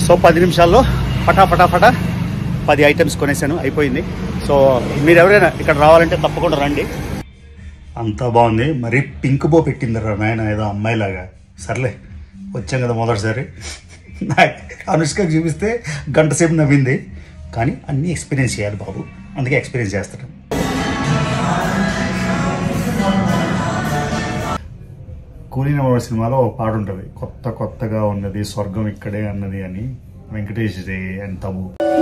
So పది నిమిషాల్లో ఫటా ఫటా ఫటా పది ఐటమ్స్ కొనేసాను అయిపోయింది సో మీరు ఎవరైనా ఇక్కడ రావాలంటే తప్పకుండా రండి అంతా బాగుంది మరి పింక్ బో పెట్టింది రా నాయన ఏదో అమ్మాయిలాగా సర్లే వచ్చాం కదా మొదటిసారి నాకు అనుష్క చూపిస్తే గంట సేపు నవ్వింది కానీ అన్నీ ఎక్స్పీరియన్స్ చేయాలి బాబు అందుకే ఎక్స్పీరియన్స్ చేస్తాను కూలీ నెంబర్ సినిమాలో ఒక పాట ఉంటుంది కొత్త కొత్తగా ఉన్నది స్వర్గం ఇక్కడే అన్నది అని వెంకటేష్ డే అండ్ తబు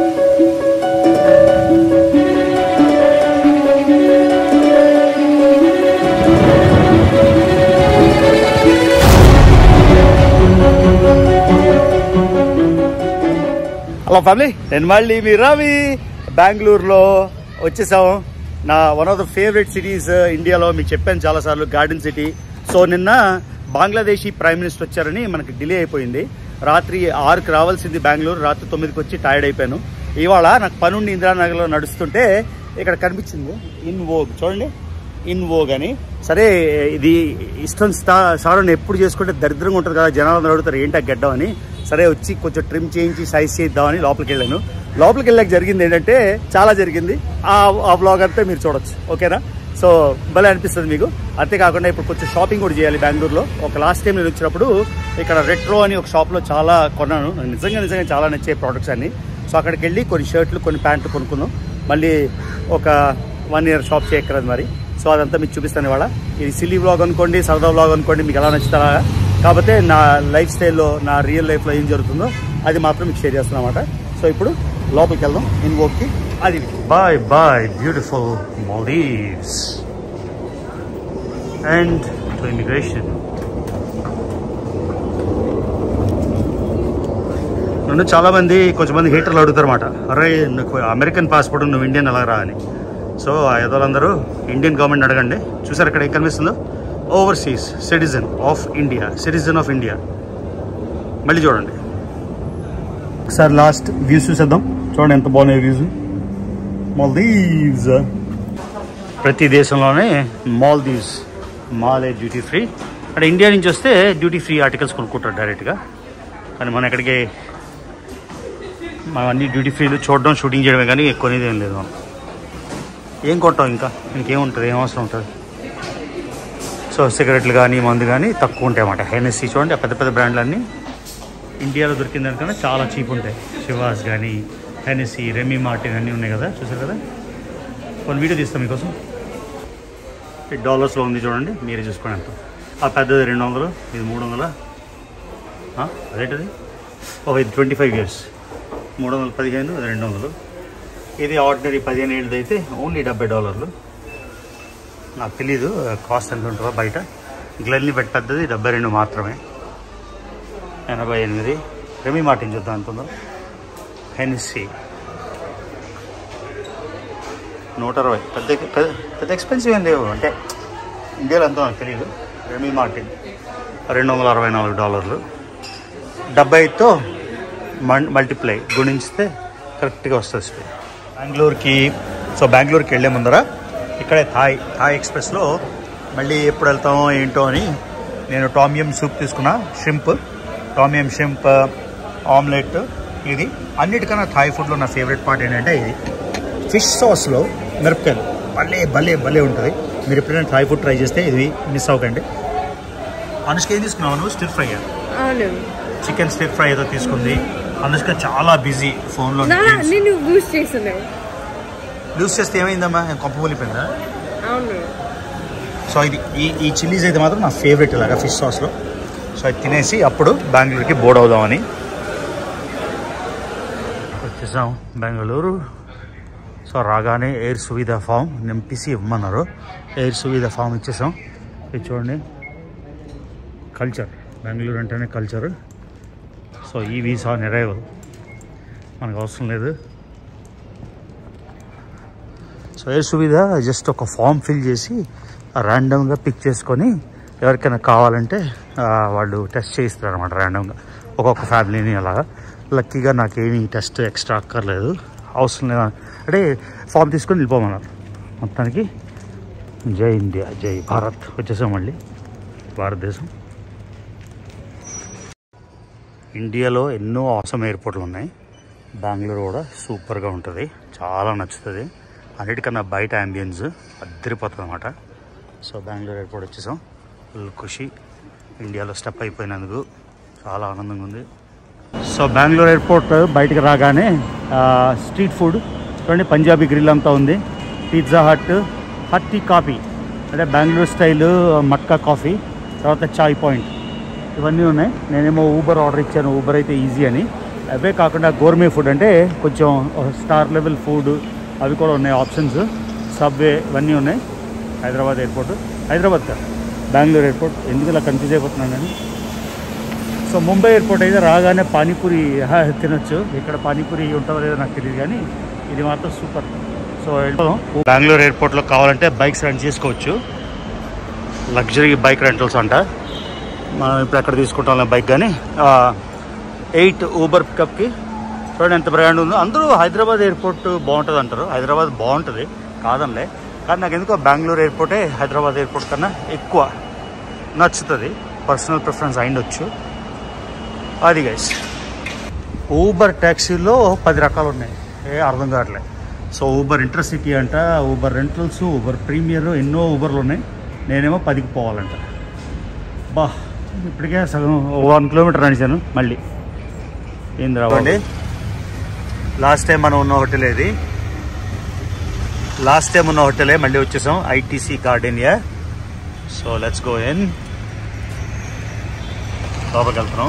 హలో ఫ్యామిలీ నేను మళ్ళీ మీ రవి బెంగళూరులో వచ్చేసాం నా one of the favourite cities ఇండియాలో మీకు చెప్పాను చాలాసార్లు గార్డెన్ సిటీ సో నిన్న బంగ్లాదేశీ ప్రైమ్ మినిస్టర్ వచ్చారని మనకి డిలే అయిపోయింది రాత్రి ఆరుకి రావాల్సింది బెంగళూరు రాత్రి తొమ్మిదికి వచ్చి టైర్డ్ అయిపోయాను ఇవాళ నాకు పనుండి ఇందిరానగర్లో నడుస్తుంటే ఇక్కడ కనిపించింది ఇన్ వోగ్ చూడండి ఇన్ వోగ్ అని సరే ఇది ఇష్టం స్టా- సారని ఎప్పుడు చేసుకుంటే దరిద్రంగా ఉంటుంది కదా జనాలు అడుగుతారు ఏంటి ఆ గడ్డం అని సరే వచ్చి కొంచెం ట్రిమ్ చేయించి సైజ్ చేద్దామని లోపలికి వెళ్ళాను లోపలికి వెళ్ళాక జరిగింది ఏంటంటే చాలా జరిగింది ఆ ఆ బ్లాగ్ అంతా మీరు చూడొచ్చు ఓకేనా సో భలే అనిపిస్తుంది మీకు అంతేకాకుండా ఇప్పుడు కొంచెం షాపింగ్ కూడా చేయాలి బెంగళూరులో ఒక లాస్ట్ టైం నేను వచ్చినప్పుడు ఇక్కడ రెట్రో అని ఒక షాప్లో చాలా కొన్నాను నాకు నిజంగా నిజంగా చాలా నచ్చే ప్రోడక్ట్స్ అన్ని సో అక్కడికి వెళ్ళి కొన్ని షర్ట్లు కొన్ని ప్యాంట్లు కొనుక్కుందాం మళ్ళీ ఒక వన్ ఇయర్ షాప్ చేయక్కర్లేదు మరి సో అదంతా మీకు చూపిస్తాను ఇవాళ ఇది సిల్లీ బ్లాగ్ అనుకోండి సరదా బ్లాగ్ అనుకోండి మీకు ఎలా నచ్చుతారా కాకపోతే నా లైఫ్ స్టైల్లో నా రియల్ లైఫ్లో ఏం జరుగుతుందో అది మాత్రం మీకు షేర్ చేస్తాను అనమాట సో ఇప్పుడు లోపలికి వెళ్దాం ఇన్ ఓక్కి అది bye bye beautiful Maldives and to immigration నన్ను చాలా మంది కొంచెం మంది హీటర్లు అడుగుతారు అనమాట అరే నాకు అమెరికన్ పాస్పోర్ట్ నువ్వు ఇండియన్ ఎలా రా అని సో ఆ ఎదోలందరూ ఇండియన్ గవర్నమెంట్ అడగండి చూసారు ఇక్కడ ఏం కనిపిస్తుందో overseas citizen of India citizen of India మళ్ళీ చూడండి ఒకసారి లాస్ట్ వ్యూస్ చూసేద్దాం చూడండి ఎంత బాగున్నాయి వ్యూస్ మాల్దీవ్స్ ప్రతి దేశంలోనే మాల్దీవ్స్ మాలే డ్యూటీ ఫ్రీ అంటే ఇండియా నుంచి వస్తే డ్యూటీ ఫ్రీ ఆర్టికల్స్ కొనుక్కుంటారు డైరెక్ట్గా కానీ మనం ఎక్కడికి మనం అన్ని డ్యూటీ ఫ్రీలు చూడడం షూటింగ్ చేయడమే కానీ కొనేది ఏం లేదు మనం ఏం కొంటాం ఇంకా ఇంకేముంటుంది ఏం అవసరం ఉంటుంది సో సిగరెట్లు కానీ మందు కానీ తక్కువ ఉంటాయి అన్నమాట హెనెస్సీ చూడండి ఆ పెద్ద పెద్ద బ్రాండ్లు అన్నీ ఇండియాలో దొరికిన దానికన్నా చాలా చీప్ ఉంటాయి శివాస్ కానీ హెనెస్సీ రెమీ మార్టిన్ అన్నీ ఉన్నాయి కదా చూసారు కదా కొన్ని వీడియో తీస్తాం మీకోసం ఈ డాలర్స్లో ఉంది చూడండి మీరే చూసుకోండి ఎంత ఆ పెద్దది రెండు వందలు ఇది మూడు వందల అదేంటిది ఓ ఇది ట్వంటీ ఫైవ్ ఇయర్స్ మూడు వందల పదిహేను ఇది రెండు వందలు ఇది ఆర్డినరీ పదిహేను ఏళ్ళది అయితే ఓన్లీ డెబ్బై డాలర్లు నాకు తెలీదు కాస్ట్ ఎంత ఉంటుందో బయట గ్లెన్ని బెట్ పెద్దది డెబ్బై రెండు మాత్రమే ఎనభై ఎనిమిది రెమీ మార్టిన్ చూద్దాం ఎంత ఉందో హెన్సీ నూట అరవై పెద్ద పెద్ద పెద్ద ఎక్స్పెన్సివ్ ఏం లేవు అంటే ఇండియాలో ఎంతో నాకు తెలియదు రెమీ మార్టిన్ రెండు వందల అరవై నాలుగు డాలర్లు డెబ్బైతో మన్ మల్టిప్లై గుణించితే కరెక్ట్గా వస్తుంది బెంగళూరుకి సో బెంగళూరుకి వెళ్ళే ముందర ఇక్కడే థాయ్ థాయ్ ఎక్స్ప్రెస్లో మళ్ళీ ఎప్పుడు వెళ్తామో ఏంటో అని నేను టామియం సూప్ తీసుకున్నా షింప్ టామియం షింప్ ఆమ్లెట్ ఇది అన్నిటికన్నా థాయ్ ఫుడ్లో నా ఫేవరెట్ పార్ట్ ఏంటంటే ఇది ఫిష్ సాస్లో మిరపకాయలు భలే భలే భలే ఉంటుంది మీరు ఎప్పుడైనా థాయ్ ఫుడ్ ట్రై చేస్తే ఇది మిస్ అవ్వకండి అనుష్క ఏం తీసుకున్నావు నువ్వు స్టిర్ ఫ్రై అవును చికెన్ స్టిర్ ఫ్రై ఏదో తీసుకుంది అనుష్క చాలా బిజీ ఫోన్లో నా నేను బూస్ట్ చేస్తున్నావు లూజ్ చేస్తే ఏమైందమ్మా కొంప కూలిపోయిందా అవును సో ఇది ఈ ఈ చిల్లీస్ అయితే మాత్రం నా ఫేవరెట్ ఇలాగా ఫిష్ సాస్లో సో అది తినేసి అప్పుడు బెంగళూరుకి బోర్డ్ అవుదామని వచ్చేసాం బెంగళూరు సో రాగానే ఎయిర్ సువిధా ఫామ్ నింపిసి ఇవ్వమన్నారు ఎయిర్ సువిధా ఫామ్ ఇచ్చేసాం ఇది చూడండి కల్చర్ బెంగళూరు అంటేనే కల్చర్ సో ఈ వీసా నెరైవల్ మనకు అవసరం లేదు సో ఎయిర్ సువిధ జస్ట్ ఒక ఫామ్ ఫిల్ చేసి ర్యాండమ్గా పిక్ చేసుకొని ఎవరికైనా కావాలంటే ఆ, వాళ్ళు టెస్ట్ చేయిస్తారు అనమాట ర్యాండమ్గా ఒక్కొక్క ఫ్యామిలీని అలాగా లక్కీగా నాకేమీ టెస్ట్ ఎక్స్ట్రా అక్కర్లేదు అవసరం లేదు అంటే ఫామ్ తీసుకొని వెళ్ళిపోమన్నారు మొత్తానికి జై ఇండియా జై భారత్ వచ్చేసాం మళ్ళీ భారతదేశం ఇండియాలో ఎన్నో ఆసమ్ ఎయిర్పోర్ట్లు ఉన్నాయి బెంగళూరు కూడా సూపర్గా ఉంటుంది చాలా నచ్చుతుంది అన్నిటికన్నా బయట అంబియన్స్ అద్దరిపోతుంది అనమాట సో బెంగళూరు ఎయిర్పోర్ట్ వచ్చేసాం ఫుల్ ఖుషి ఇండియాలో స్టెప్ అయిపోయినందుకు చాలా ఆనందంగా ఉంది సో బెంగళూరు ఎయిర్పోర్ట్ బయటకు రాగానే ఆ, స్ట్రీట్ ఫుడ్ చూడండి పంజాబీ గ్రిల్ అంతా ఉంది pizza hut hut tea coffee అంటే బెంగళూరు స్టైల్ మట్కా కాఫీ తర్వాత చాయ్ పాయింట్ ఇవన్నీ ఉన్నాయి నేనేమో ఊబర్ ఆర్డర్ ఇచ్చాను ఊబర్ అయితే ఈజీ అని అవే కాకుండా గోర్మే ఫుడ్ అంటే కొంచెం స్టార్ లెవెల్ ఫుడ్ అవి కూడా ఉన్నాయి ఆప్షన్స్ సబ్వే ఇవన్నీ ఉన్నాయి హైదరాబాద్ ఎయిర్పోర్ట్ హైదరాబాద్ కాదు బెంగళూరు ఎయిర్పోర్ట్ ఎందుకు ఇలా కన్ఫ్యూజ్ అయిపోతున్నాను నేను సో ముంబై ఎయిర్పోర్ట్ అయితే రాగానే పానీపూరి హా, తినొచ్చు ఇక్కడ పానీపూరి ఉంటుందో లేదో నాకు తెలియదు కానీ ఇది మాత్రం సూపర్ సో వెళ్ళిపోదాం బెంగళూరు ఎయిర్పోర్ట్లో కావాలంటే బైక్స్ రెంట్ చేసుకోవచ్చు లగ్జరీ బైక్ రెంటల్స్ అంట మనం ఇప్పుడు ఎక్కడ తీసుకుంటాం బైక్ కానీ ఎయిట్ ఊబర్ పికప్కి చూడండి ఎంత బ్రాండ్ ఉందో అందరూ హైదరాబాద్ ఎయిర్పోర్ట్ బాగుంటుంది అంటారు హైదరాబాద్ బాగుంటుంది కాదనిలే కానీ నాకు ఎందుకో బెంగళూరు ఎయిర్పోర్టే హైదరాబాద్ ఎయిర్పోర్ట్ కన్నా ఎక్కువ నచ్చుతుంది పర్సనల్ ప్రిఫరెన్స్ అయిండొచ్చు అది గైస్ ఊబర్ ట్యాక్సీలో పది రకాలు ఉన్నాయి ఏ అర్థం కావట్లేదు సో ఊబర్ ఇంటర్సిటీ అంట ఊబర్ రెంటల్స్ ఊబర్ ప్రీమియర్ ఎన్నో ఊబర్లు ఉన్నాయి నేనేమో పదికి పోవాలంట బా ఇప్పటికే సగం వన్ కిలోమీటర్ నడిచాను మళ్ళీ ఏంది రావండి లాస్ట్ టైం మనం ఉన్న హోటల్ ఏది లాస్ట్ టైం ఉన్న హోటలే మళ్ళీ వచ్చేసాం ITC Gardenia so let's go in లోపలికి వెళ్తున్నాం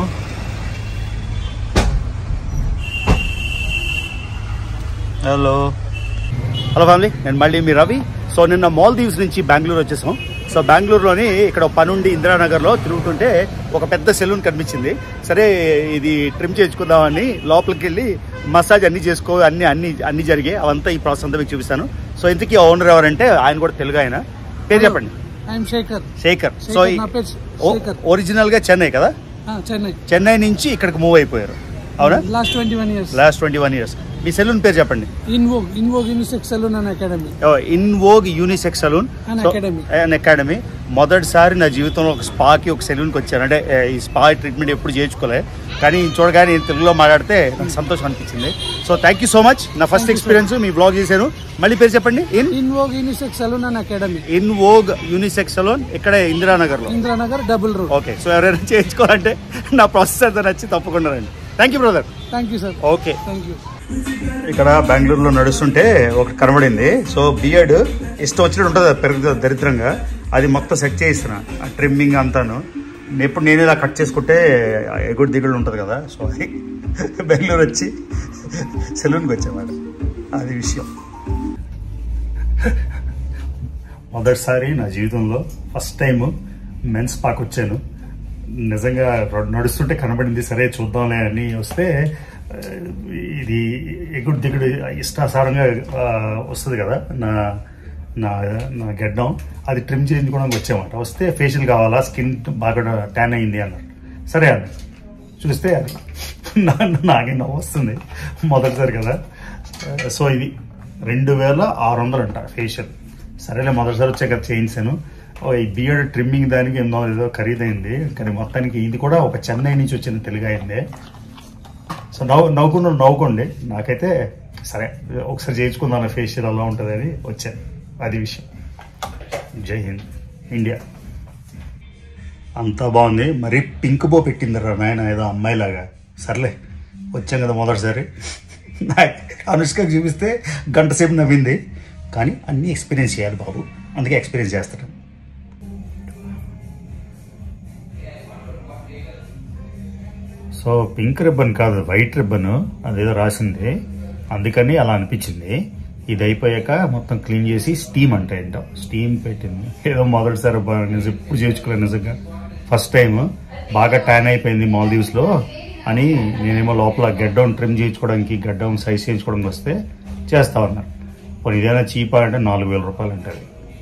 హలో హలో ఫ్యామిలీ నేను మళ్ళీ మీ రవి సో నిన్న మాల్దీవ్స్ నుంచి బెంగళూరు వచ్చేసాం సో బెంగళూరులోని ఇక్కడ పని ఉండి ఇందిరానగర్లో తిరుగుతుంటే ఒక పెద్ద సెలూన్ కనిపించింది సరే ఇది ట్రిమ్ చేయించుకుందామని లోపలికి వెళ్ళి మసాజ్ అన్ని చేసుకో అన్ని అన్ని అన్ని జరిగాయి అవంతా ఈ ప్రాసెస్ అంతా మీకు చూపిస్తాను సో ఇంతకీ ఓనర్ ఎవరంటే ఆయన కూడా తెలుగు ఆయన పేరు చెప్పండి ఐఎమ్ శేఖర్ శేఖర్ సో శేఖర్, నా పేరు శేఖర్. ఒరిజినల్ గా చెన్నై కదా ఆ, చెన్నై చెన్నై నుంచి ఇక్కడికి మూవ్ అయిపోయారు అవునా last twenty one years last twenty one years మీ సెలూన్ పేరు చెప్పండి Invogue Invogue unisex salon and academy Invogue unisex salon An academy. An academy మొదటిసారి నా జీవితంలో ఒక స్పాకి ఒక సెలూన్కి వచ్చాను అంటే ఏ, ఈ స్పా ట్రీట్మెంట్ ఎప్పుడు చేయించుకోలే కానీ చూడగానే నేను తెలుగులో మాట్లాడితే నాకు సంతోషం అనిపించింది so thank you so much నా ఫస్ట్ Thank you, ఎక్స్పీరియన్స్ మీ బ్లాగ్ చేశాను మళ్ళీ పేరు చెప్పండి in Invogue unisex salon and academy Invogue unisex salon ఇక్కడ ఇందిరానగర్లో Indiranagar double road okay so ఎవరైనా చేయించుకోవాలంటే నా ప్రాసెస్ అంతా నచ్చి తప్పకుండా రండి thank you brother thank you sir okay thank you ఇక్కడ బెంగళూరులో నడుస్తుంటే ఒకటి కనబడింది సో బియర్డ్ ఇష్టం వచ్చినట్టు ఉంటుంది అది పెరుగుతుంది దరిద్రంగా అది మొత్తం సెట్ చేయిస్తున్నా ఆ ట్రిమ్మింగ్ అంతాను ఎప్పుడు నేను ఇలా కట్ చేసుకుంటే ఎగుడు దిగుడు ఉంటుంది కదా సో అది బెంగళూరు వచ్చి సెలూన్కి వచ్చేవాడు అది విషయం మొదటిసారి నా జీవితంలో ఫస్ట్ టైం మెన్స్ పాక్ వచ్చాను నిజంగా రొ- నడుస్తుంటే కనబడింది సరే చూద్దాంలే అని వస్తే ఆ, ఇది ఎగుడు దిగుడు ఇష్టాసారంగా ఆ, వస్తుంది కదా నా నా నా గెడ్డం అది ట్రిమ్ చేయించుకోవడానికి వచ్చామట వస్తే ఫేషియల్ కావాలా స్కిన్ బాగా ట్యాన్ అయింది అన్నారు సరే అన్న చూస్తే అది నా- నాకే నవ్వు వస్తుంది మొదటిసారి కదా సో ఇది రెండు వేల ఆరు వందలు అంట ఫేషియల్ సరేలే మొదటిసారి వచ్చాక కదా చేయించాను ఓ, ఈ బియర్డ్ ట్రిమ్మింగ్ దానికి ఎన్నో ఏదో ఖరీదైంది కానీ మొత్తానికి ఇది కూడా ఒక చెన్నై నుంచి వచ్చిన తెలుగు అయింది సో నవ్వు నవ్వుకున్న నవ్వుకోండి నాకైతే సరే ఒకసారి చేయించుకుందాం ఫేషియల్ అలా ఉంటుందని వచ్చాను అది విషయం జై హింద్ ఇండియా అంతా బాగుంది మరి పింక్ బో పెట్టింది రా నాయన ఏదో అమ్మాయిలాగా సర్లే వచ్చాం కదా మొదటిసారి నాకు అనుష్కకి చూపిస్తే గంట సేపు నవ్వింది కానీ అన్నీ ఎక్స్పీరియన్స్ చేయాలి బాబు అందుకే ఎక్స్పీరియన్స్ చేస్తాను సో పింక్ రిబ్బన్ కాదు వైట్ రిబ్బన్ అదేదో రాసింది అందుకని అలా అనిపించింది ఇది అయిపోయాక మొత్తం క్లీన్ చేసి స్టీమ్ అంటే ఏంటో స్టీమ్ పెట్టింది ఏదో మొదటిసారి బా- నిజం ఎప్పుడు చేయించుకోలేదు నిజంగా ఫస్ట్ టైం బాగా ట్యాన్ అయిపోయింది మాల్దీవ్స్ లో అని నేనేమో లోపల గడ్డం ట్రిమ్ చేయించుకోవడానికి గడ్డం సైజ్ చేయించుకోవడానికి వస్తే చేస్తా ఉన్నారు పోనీ ఇదైనా చీపా అంటే నాలుగు వేల రూపాయలు ఉంటుంది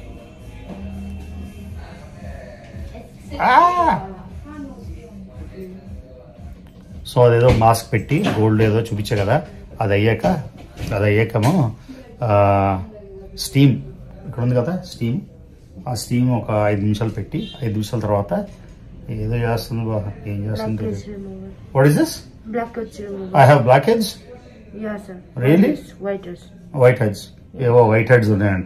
సో అదేదో మాస్క్ పెట్టి గోల్డ్ ఏదో చూపించే కదా అది అయ్యాక అది అయ్యాకేమో స్టీమ్ ఇక్కడ ఉంది కదా స్టీమ్ ఆ స్టీమ్ ఒక ఐదు నిమిషాలు పెట్టి ఐదు నిమిషాల తర్వాత ఏదో చేస్తుంది బా ఏం చేస్తుంది Blackheads remover. What is this Blackheads remover. I have blackheads Yeah, sir. Really? Whiteheads, Whiteheads. Whiteheads ఏవో వైట్ హెడ్స్ ఉన్నాయంట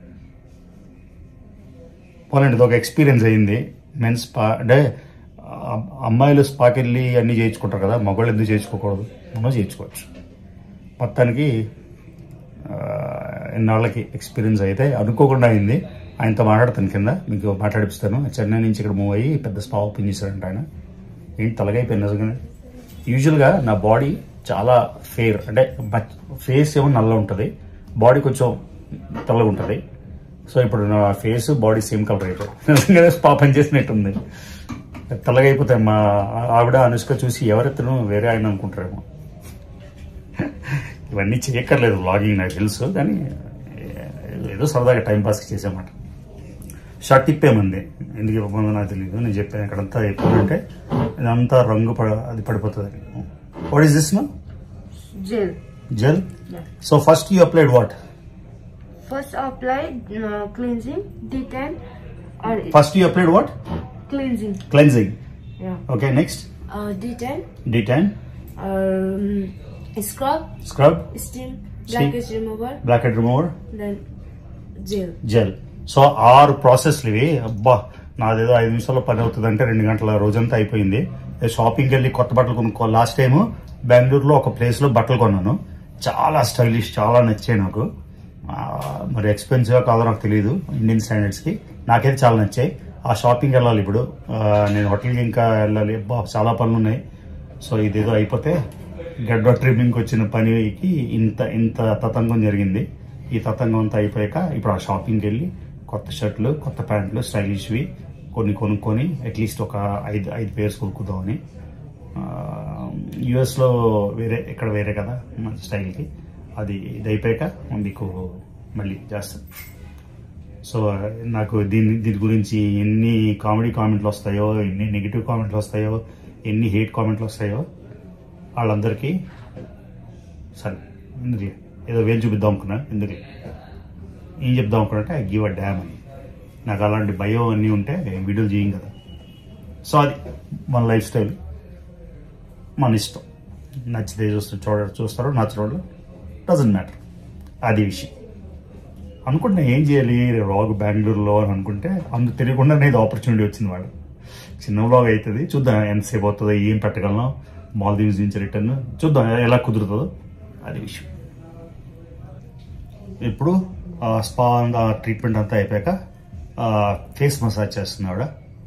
పోలండి ఇది ఒక ఎక్స్పీరియన్స్ అయింది మెన్స్ స్పా అంటే ఆ, అమ్మాయిలు స్పాకి వెళ్ళి అన్నీ చేయించుకుంటారు కదా మగవాళ్ళు ఎందుకు చేయించుకోకూడదు మనం చేయించుకోవచ్చు మొత్తానికి ఆ, ఇన్నాళ్ళకి ఎక్స్పీరియన్స్ అయితే అనుకోకుండా అయింది ఆయనతో మాట్లాడతాను కింద మీకు మాట్లాడిపిస్తాను చెన్నై నుంచి ఇక్కడ మూవ్ అయ్యి పెద్ద స్పా ఓపెన్ చేశారంట ఆయన ఏంటి తలగైపోయింది నిజంగానే యూజువల్గా నా బాడీ చాలా ఫేర్ అంటే ఫేస్ ఏమో నల్ల ఉంటుంది బాడీ కొంచెం తెల్లగా ఉంటుంది సో ఇప్పుడు నా ఫేస్ బాడీ సేమ్ కలర్ అయిపోయింది నిజంగానే స్పా పని చేసినట్టుంది తెల్లగా అయిపోతాయి మా ఆవిడ అనుష్క చూసి ఎవరెత్తను వేరే ఆయన అనుకుంటారేమో ఇవన్నీ చేయక్కర్లేదు వ్లాగింగ్ నాకు తెలుసు కానీ ఏదో సరదాగా టైం పాస్కి చేసామాట షర్ట్ తిప్పేమంది ఎందుకు ఇవ్వమందో నాకు తెలియదు నేను చెప్పాను ఇక్కడంతా ఎప్పుడంటే ఇదంతా రంగు పడ అది పడిపోతుంది what is this no Gel. Gel Yeah. So first you applied what First apply uh, cleansing, D10 or first you applied what cleansing. Cleansing Yeah. Okay next Uh, D10, D ten um, scrub, scrub steam, Steam. blackheads remover, blackhead remover then gel. Gel so ఆరు ప్రాసెస్లు ఇవి అబ్బా నాదేదో ఐదు నిమిషాల్లో పని అవుతుంది అంటే రెండు గంటల రోజంతా అయిపోయింది షాపింగ్కి వెళ్ళి కొత్త బట్టలు కొనుక్కో లాస్ట్ టైం బెంగళూరులో ఒక ప్లేస్లో బట్టలు కొన్నాను చాలా స్టైలిష్ చాలా నచ్చాయి నాకు ఆ, మరి ఎక్స్పెన్సివ్ కాదో నాకు తెలియదు ఇండియన్ స్టాండర్డ్స్కి నాకైతే చాలా నచ్చాయి ఆ షాపింగ్ వెళ్ళాలి ఇప్పుడు ఆ, నేను హోటల్కి ఇంకా వెళ్ళాలి అబ్బా చాలా పనులు ఉన్నాయి సో ఇదేదో అయిపోతే గడ్డ ట్రిమ్మింగ్కి వచ్చిన పనికి ఇంత ఇంత తతంగం జరిగింది ఈ తతంగం అంతా అయిపోయాక ఇప్పుడు ఆ షాపింగ్కి వెళ్ళి కొత్త షర్ట్లు కొత్త ప్యాంట్లు స్టైలిష్వి కొన్ని కొనుక్కొని అట్లీస్ట్ ఒక ఐదు ఐదు పేర్స్ కొనుక్కుందామని యుఎస్లో వేరే ఇక్కడ వేరే కదా మన స్టైల్కి అది ఇది అయిపోయాక మీకు మళ్ళీ చేస్తాను సో నాకు దీని దీని గురించి ఎన్ని కామెడీ కామెంట్లు వస్తాయో ఎన్ని నెగిటివ్ కామెంట్లు వస్తాయో ఎన్ని హేట్ కామెంట్లు వస్తాయో వాళ్ళందరికీ సరే ఎందుకు ఏదో వేలు చూపిద్దాం అనుకున్నా ఎందుకు ఏం చెప్దాం అనుకున్నట్టే ఐ గివ్ అ డ్యామ్ అని నాకు అలాంటి భయం అన్నీ ఉంటే వీడియోలు చేయం కదా సో అది మన లైఫ్ స్టైల్ మన ఇష్టం నచ్చితే చూస్తే చూడ చూస్తారు నచ్చడం డజంట్ మ్యాటర్ అది విషయం అనుకుంటే ఏం చేయాలి రాగు బెంగళూరులో అని అనుకుంటే అందుకు తెలియకుండానే ఇది ఆపర్చునిటీ వచ్చింది వాడు చిన్న వ్లాగ్ అవుతుంది చూద్దాం ఎంతసేపు అవుతుందో ఏం పెట్టగలను మాల్దీవ్స్ నుంచి రిటర్న్ చూద్దాం ఎలా కుదురుతుందో అది విషయం ఇప్పుడు ఆ స్పా ఆ ట్రీట్మెంట్ అంతా అయిపోయాక ఫేస్ మసాజ్ చేస్తుంది ఆవిడ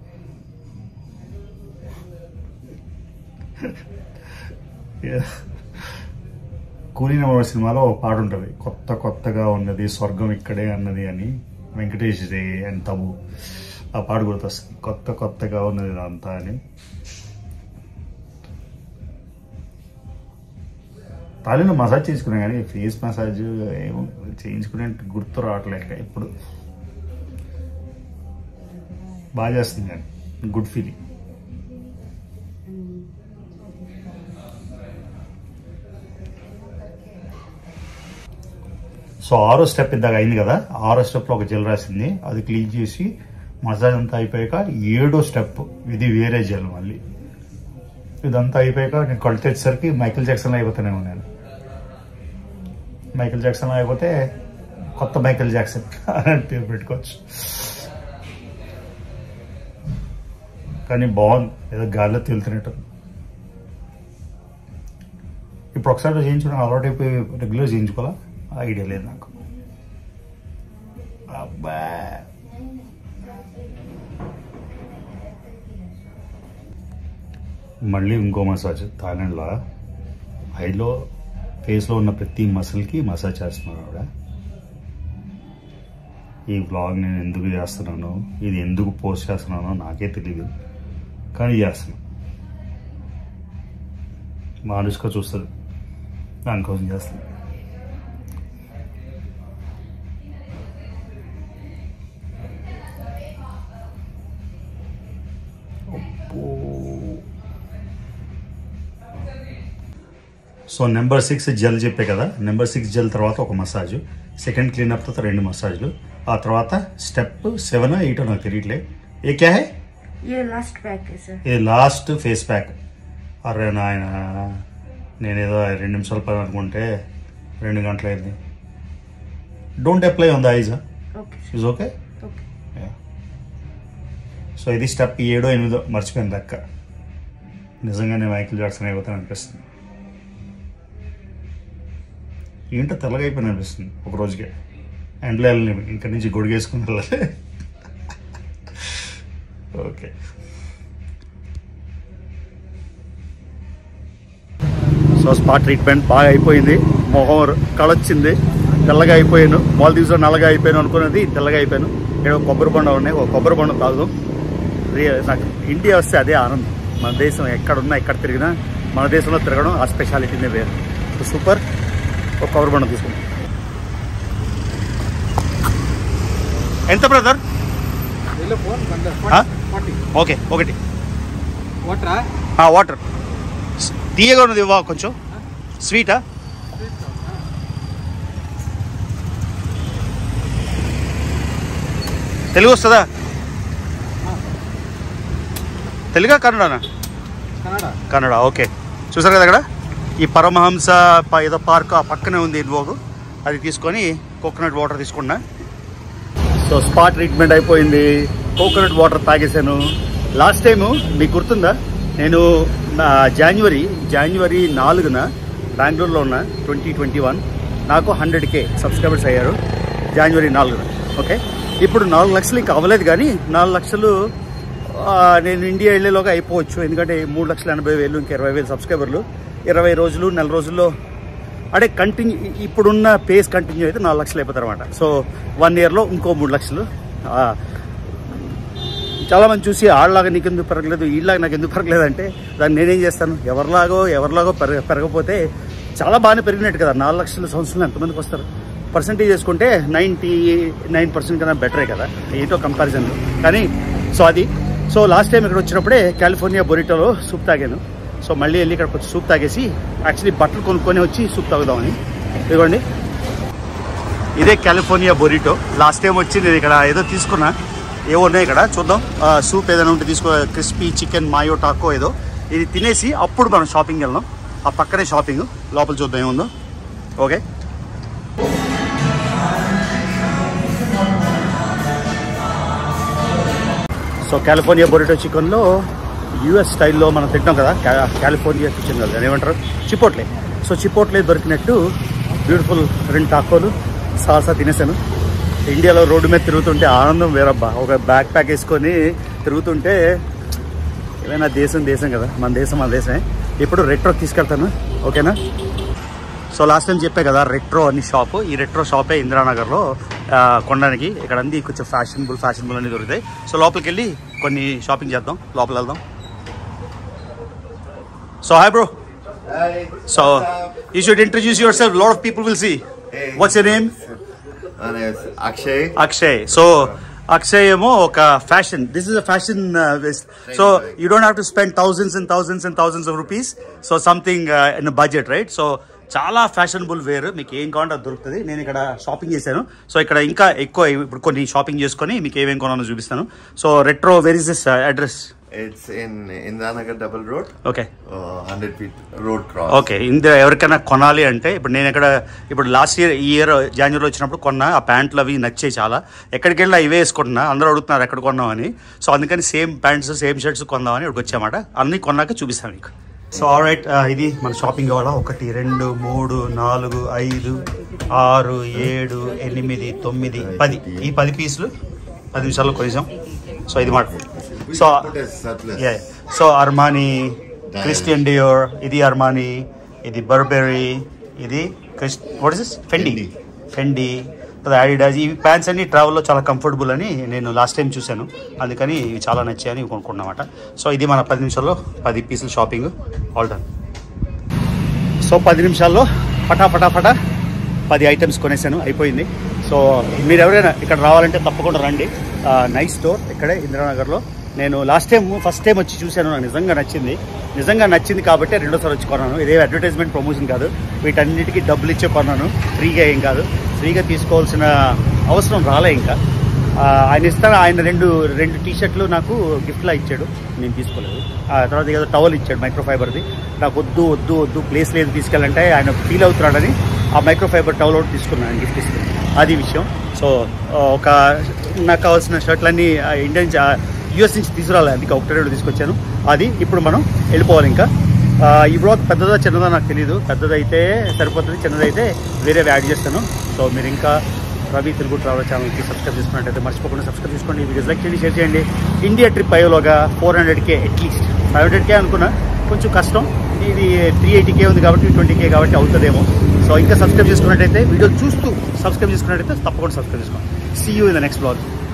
కూలీ నెంబర్ సినిమాలో ఒక పాట ఉంటుంది కొత్త కొత్తగా ఉన్నది స్వర్గం ఇక్కడే అన్నది అని వెంకటేష్ దే అండ్ తబు ఆ పాట గుర్తొస్తుంది కొత్త కొత్తగా ఉన్నది ఇదంతా అని తాళిలో మసాజ్ చేసుకున్నా కానీ ఫేస్ మసాజ్ ఏమో చేయించుకునే గుర్తు రావట్లేక ఎప్పుడు బాగా చేస్తుంది కానీ గుడ్ ఫీలింగ్ సో ఆరో స్టెప్ ఇందాక అయింది కదా ఆరో స్టెప్లో ఒక జెల్ రాసింది అది క్లీన్ చేసి మసాజ్ అంతా అయిపోయాక ఏడో స్టెప్ ఇది వేరే జెల్ మళ్ళీ ఇదంతా అయిపోయాక నేను కళ్ళు తెచ్చేసరికి మైకిల్ జాక్సన్ అయిపోతానేమో నేను మైకిల్ జాక్సన్ అయిపోతే కొత్త మైకిల్ జాక్సన్ అని పేరు పెట్టుకోవచ్చు కానీ బాగుంది ఏదో గాల్లో తేలుతున్నట్టు ఇప్పుడు ఒకసారి చేయించుకుని అలవాటు అయిపోయి రెగ్యులర్ చేయించుకోవాలా ఐడియా లేదు నాకు అబ్బా మళ్ళీ ఇంకో మసాజ్ థాయిలాండ్లో ఐలో ఫేస్లో ఉన్న ప్రతి మసిల్కి మసాజ్ చేస్తున్నారు ఆవిడ ఈ వ్లాగ్ నేను ఎందుకు చేస్తున్నాను ఇది ఎందుకు పోస్ట్ చేస్తున్నానో నాకే తెలియదు కానీ చేస్తున్నాను మా అనుష్క చూస్తుంది దానికోసం చేస్తాను సో నెంబర్ సిక్స్ జెల్ చెప్పే కదా నెంబర్ సిక్స్ జెల్ తర్వాత ఒక మసాజ్ సెకండ్ క్లీనప్ తర్వాత రెండు మసాజ్లు ఆ తర్వాత స్టెప్ సెవెన్ ఎయిట్ నాకు తెలియట్లే ఏ క్యా హై ये लास्ट पैक है सर ఇది లాస్ట్ ఫేస్ ప్యాక్ అరే నాయన నేనేదో రెండు నిమిషాల పని అనుకుంటే రెండు గంటలు అయింది don't apply on the eyes okay is okay okay so ఇది స్టెప్ ఏడో ఎనిమిదో మర్చిపోయింది లెక్క నిజంగానే మైకిల్ జాక్సన్ అయిపోతాను అనిపిస్తుంది ఏంటో తెల్లగా అయిపోయిన అనిపిస్తుంది ఒక రోజుకే ఎండలో వెళ్ళలేము ఇక్కడ నుంచి గొడిగేసుకుని వెళ్ళాలి ఓకే సో స్పా ట్రీట్మెంట్ బాగా అయిపోయింది మొహం కళొచ్చింది తెల్లగా అయిపోయాను మాల్దీవ్స్ నల్లగా అయిపోయాను అనుకున్నది తెల్లగా అయిపోయాను ఇక్కడ ఒక కొబ్బరి బండ ఉన్నాయి ఒక కొబ్బరి బండ తాగు రియల్ నాకు ఇండియా వస్తే అదే ఆనందం మన దేశం ఎక్కడున్నా ఎక్కడ తిరిగినా మన దేశంలో తిరగడం ఆ స్పెషాలిటీనే వేరు సో సూపర్ ఒక కొబ్బరి బండ తీసుకుంటాం ఎంత బ్రదర్ ఓకే ఒకటి వాటరా వాటర్ తీయగా ఉన్నది ఇవ్వ కొంచెం స్వీటా తెలుగు వస్తుందా తెలుగా కన్నడనా కన్నడ కన్నడ ఓకే చూసారు కదా అక్కడ ఈ పరమహంస ప- ఏదో పార్క్ ఆ పక్కనే ఉంది ఇన్వోగు అది తీసుకొని కోకోనట్ వాటర్ తీసుకున్నా సో స్పా ట్రీట్మెంట్ అయిపోయింది కోకోనట్ వాటర్ తాగేశాను లాస్ట్ టైం మీకు గుర్తుందా నేను నా జనవరి జనవరి నాలుగున బెంగళూరులో ఉన్న ట్వంటీ ట్వంటీ వన్ నాకు హండ్రెడ్ కే సబ్స్క్రైబర్స్ అయ్యారు జనవరి నాలుగున ఓకే ఇప్పుడు నాలుగు లక్షలు ఇంకా అవ్వలేదు కానీ నాలుగు లక్షలు ఆ, నేను ఇండియా వెళ్ళేలోగా అయిపోవచ్చు ఎందుకంటే మూడు లక్షల ఎనభై వేలు ఇంకా ఇరవై వేలు సబ్స్క్రైబర్లు ఇరవై రోజులు నెల రోజుల్లో అంటే కంటిన్యూ ఇప్పుడున్న పేస్ కంటిన్యూ అయితే నాలుగు లక్షలు అయిపోతారు అనమాట సో వన్ ఇయర్లో ఇంకో మూడు లక్షలు ఆ, చాలా మంది చూసి ఆళ్ళలాగా నీకు ఎందుకు పెరగలేదు వీళ్ళలాగా నాకు ఎందుకు పెరగలేదు అంటే దాన్ని నేనేం చేస్తాను ఎవరిలాగో ఎవరిలాగో పెరగ పెరగకపోతే చాలా బాగానే పెరిగినట్టు కదా నాలుగు లక్షల సంవత్సరంలో ఎంతమందికి వస్తారు పర్సంటేజ్ చేసుకుంటే నైంటీ నైన్ పర్సెంట్ కన్నా బెటరే కదా ఏంటో కంపారిజన్ కానీ సో అది సో లాస్ట్ టైం ఇక్కడ వచ్చినప్పుడే కాలిఫోర్నియా బొరిటోలో సూప్ తాగాను సో మళ్ళీ వెళ్ళి ఇక్కడ కొంచెం సూప్ తాగేసి యాక్చువల్లీ బట్టలు కొనుక్కొని వచ్చి సూప్ తాగుదామని ఇదిగోండి ఇదే కాలిఫోర్నియా బొరిటో లాస్ట్ టైం వచ్చి నేను ఇక్కడ ఏదో తీసుకున్నా ఏవో ఉన్నాయి ఇక్కడ చూద్దాం ఆ, సూప్ ఏదైనా ఉంటే తీసుకో క్రిస్పీ చికెన్ మాయో టాకో ఏదో ఇది తినేసి అప్పుడు మనం షాపింగ్ వెళ్దాం ఆ పక్కనే షాపింగ్ లోపల చూద్దాం ఏముందో ఓకే సో కాలిఫోర్నియా బొరిటో చికెన్లో యూఎస్ స్టైల్లో మనం తింటాం కదా కా- కాలిఫోర్నియా కిచెన్ కదా దాన్ని ఏమంటారు చిపోట్లే సో చిపోట్లే దొరికినట్టు బ్యూటిఫుల్ రెండు టాకోలు సాల్సా తినేసాను ఇండియాలో రోడ్డు మీద తిరుగుతుంటే ఆనందం వేరబ్బా ఒక బ్యాక్ ప్యాక్ వేసుకొని తిరుగుతుంటే ఏమైనా దేశం దేశం కదా మన దేశం మన దేశమే ఇప్పుడు రెట్రో తీసుకెళ్తాను ఓకేనా సో లాస్ట్ టైం చెప్పే కదా రెట్రో అని షాప్ ఈ రెట్రో షాపే ఇందిరానగర్లో ఆ, కొనడానికి ఇక్కడ అన్ని కొంచెం ఫ్యాషనబుల్ ఫ్యాషనబుల్ అన్ని దొరుకుతాయి సో లోపలికి వెళ్ళి కొన్ని షాపింగ్ చేద్దాం లోపల వెళ్దాం so hi bro Hi. So what's up? You should introduce yourself lot of people will see Hey. What's your name My name is Akshay. Akshay so Akshay ఏమో ఒక fashion this is a fashion so you don't have to spend thousands and thousands and thousands of rupees so something in budget right so చాలా fashionable wear మీకు ఏం కావాలంటే అది దొరుకుతుంది నేను ఇక్కడ షాపింగ్ చేశాను సో ఇక్కడ ఇంకా ఎక్కువ ఇప్పుడు కొన్ని షాపింగ్ చేసుకొని మీకు ఏమేం కొనాలో చూపిస్తాను so retro where is this address It's in Indanagar Double Road, okay uh, 100 feet road cross. Okay ఇందులో ఎవరికైనా కొనాలి అంటే ఇప్పుడు నేను ఇక్కడ ఇప్పుడు లాస్ట్ ఇయర్ ఈ ఇయర్ జాన్యువరిలో వచ్చినప్పుడు కొన్నా ఆ ప్యాంట్లు అవి నచ్చాయి చాలా ఎక్కడికి వెళ్ళినా ఇవే వేసుకుంటున్నా అందరూ అడుగుతున్నారు ఎక్కడ కొన్నామని సో అందుకని సేమ్ ప్యాంట్స్ సేమ్ షర్ట్స్ కొందామని ఇక్కడికి వచ్చామాట అన్నీ కొన్నాక చూపిస్తాను మీకు సో రైట్ ఇది మన షాపింగ్ కావాలా ఒకటి రెండు మూడు నాలుగు ఐదు ఆరు ఏడు ఎనిమిది తొమ్మిది పది ఈ పది పీసులు పది నిమిషాల్లో కొనేసాం సో ఇది మాట We so put as surplus. Yeah. So Armani Christian Dior ఇది అర్మానీ ఇది బర్బెరీ ఇది క్రిస్ what is this Fendi Fendi. Fendi Adidas ఈ ప్యాంట్స్ అన్ని ట్రావెల్లో చాలా కంఫర్టబుల్ అని నేను లాస్ట్ టైం చూశాను అందుకని ఇవి చాలా నచ్చాయని ఇవి కొనుక్కున్నమాట సో ఇది మన పది నిమిషాల్లో పది పీసులు షాపింగ్ ఆల్ డన్ సో పది నిమిషాల్లో ఫటా ఫటా ఫటా పది ఐటమ్స్ కొనేసాను అయిపోయింది సో మీరు ఎవరైనా ఇక్కడ రావాలంటే తప్పకుండా రండి నైస్ స్టోర్ ఇక్కడే ఇందిరానగర్లో నేను లాస్ట్ టైం ఫస్ట్ టైం వచ్చి చూశాను నాకు నిజంగా నచ్చింది నిజంగా నచ్చింది కాబట్టి రెండోసారి వచ్చి కొన్నాను ఇదే అడ్వర్టైజ్మెంట్ ప్రమోషన్ కాదు వీటన్నిటికీ డబ్బులు ఇచ్చే కొన్నాను ఫ్రీగా ఏం కాదు ఫ్రీగా తీసుకోవాల్సిన అవసరం రాలే ఇంకా ఆ, ఆయన ఇస్తాను ఆయన రెండు రెండు టీ షర్ట్లు నాకు గిఫ్ట్లా ఇచ్చాడు నేను తీసుకోలేదు ఆ తర్వాత ఏదో టవల్ ఇచ్చాడు మైక్రో ఫైబర్ది నాకు వద్దు వద్దు వద్దు ప్లేస్ లేదు తీసుకెళ్ళంటే ఆయన ఫీల్ అవుతున్నాడని ఆ మైక్రో ఫైబర్ టవల్ ఒకటి తీసుకున్నాను గిఫ్ట్ ఇస్తే అది విషయం సో ఆ, ఒక నాకు కావాల్సిన షర్ట్లన్నీ ఆ, ఇండియా నుంచి యూఎస్ నుంచి తీసుకురాలి అందుకే ఒకటి రెండు తీసుకొచ్చాను అది ఇప్పుడు మనం వెళ్ళిపోవాలి ఇంకా ఆ, ఈ బ్లాగ్ పెద్దదా చిన్నదా నాకు తెలియదు పెద్దదైతే సరిపోతుంది చిన్నదైతే వేరేవి యాడ్ చేస్తాను సో మీరు ఇంకా రవి తెలుగు ట్రావెల్ ఛానల్కి సబ్స్క్రైబ్ చేసుకున్నట్టయితే మర్చిపోకుండా సబ్స్క్రైబ్ చేసుకోండి ఈ వీడియోస్ లైక్ చేయండి షేర్ చేయండి ఇండియా ట్రిప్ అయ్యేలోగా four hundred K at least five hundred K అనుకున్నా కొంచెం కష్టం ఇది త్రీ ఎయిటీకే ఉంది కాబట్టి ట్వంటీ కే కాబట్టి అవుతుందేమో సో ఇంకా సబ్స్క్రైబ్ చేసుకున్నట్టయితే వీడియో చూస్తూ సబ్స్క్రైబ్ చేసుకున్నట్టయితే తప్పకుండా సబ్స్క్రైబ్ చేసుకోండి see you in the next blog